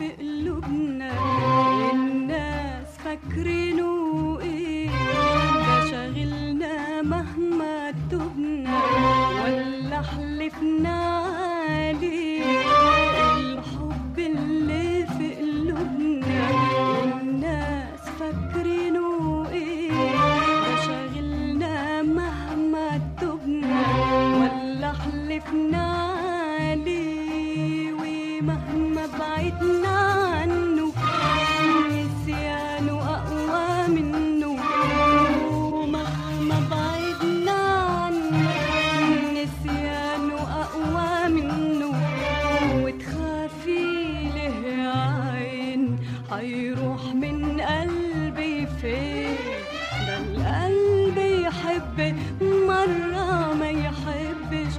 في قلوبنا الناس فاكرينه ايه ده شاغلنا مهما تبنا ولا حلفنا عليه الحب اللي في قلوبنا الناس فاكرينه ايه ده شاغلنا مهما تبنا ولا حلفنا عليه ومهما بعدنا عنه نسيانه أقوى منه ومهما بعدنا عنه نسيانه أقوى منه وتخافي له يا عين هيروح من قلبي فين ده القلب يحب مرة ما يحبش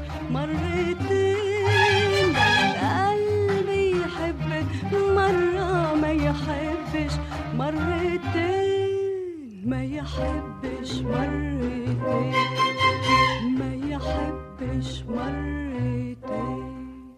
مرتين ده القلب يحب مرة ما يحبش مرتين ما يحبش مرتين ما يحبش مرتين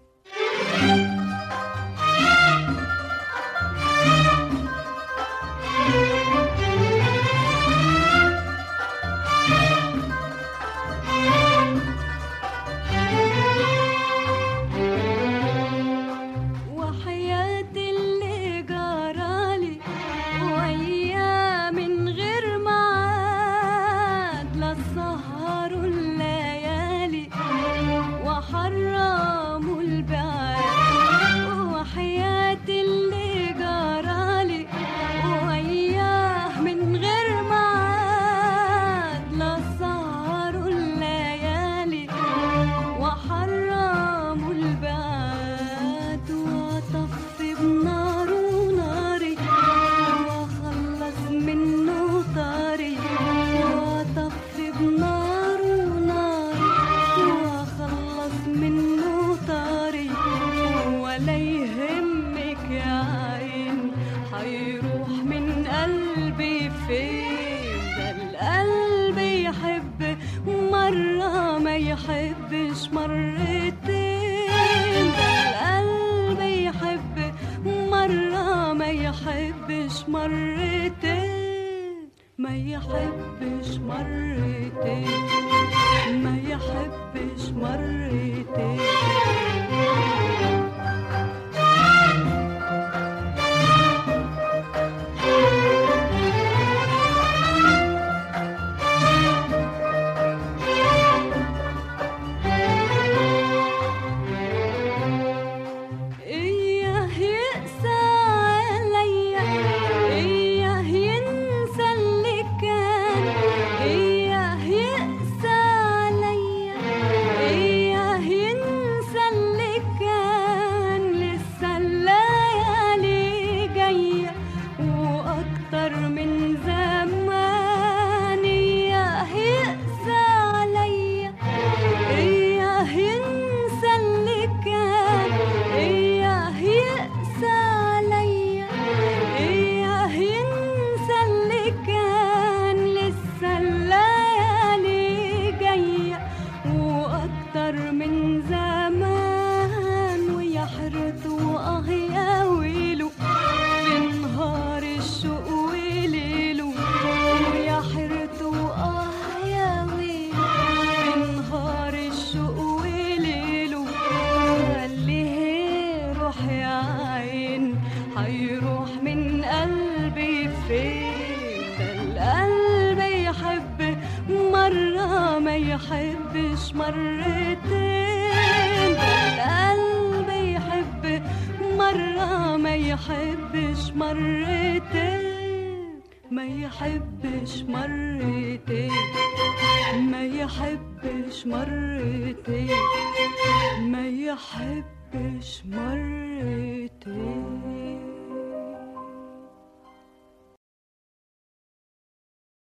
وحياة اللي جرالي وياه من غير ميعاد لا سهروا الليالي وحرموا البعاد وحياة اللي جرالي وياه من غير ميعاد لا سهروا الليالي وحرموا البعاد وطفي بناره ناري وخلص منه طاري وطفي بناره ناري وخلص منه طاري ولا يهمك يا عين هيروح من قلبي فين ده القلب يحب مرة ما يحبش مرتين ده القلب يحب مرة ما يحبش مرتين ما يحبش مرتين ما يحبش مرتين إياه يقسى عليا إياه ينسى اللي كان إياه يقسى عليا إياه ينسى اللي كان لسه الليالي جاية وأكتر من زمان إياه يقسى عليا إياه ينسى اللي كان إياه يقسى عليا إياه ينسى اللي كان لسه الليالي جاية وأكتر من زمان ويا حرته آه يا ويله في نهار الشوق وليله ويا حرته آه يا ويله في نهار الشوق وليله خليه روح يا عين هيروح من قلبي فين ده القلب يحب مرة ما يحبش مرتين ده القلب يحب مرة ما يحبش مرتين ما يحبش مرتين ما يحبش مرتين ما يحبش مرتين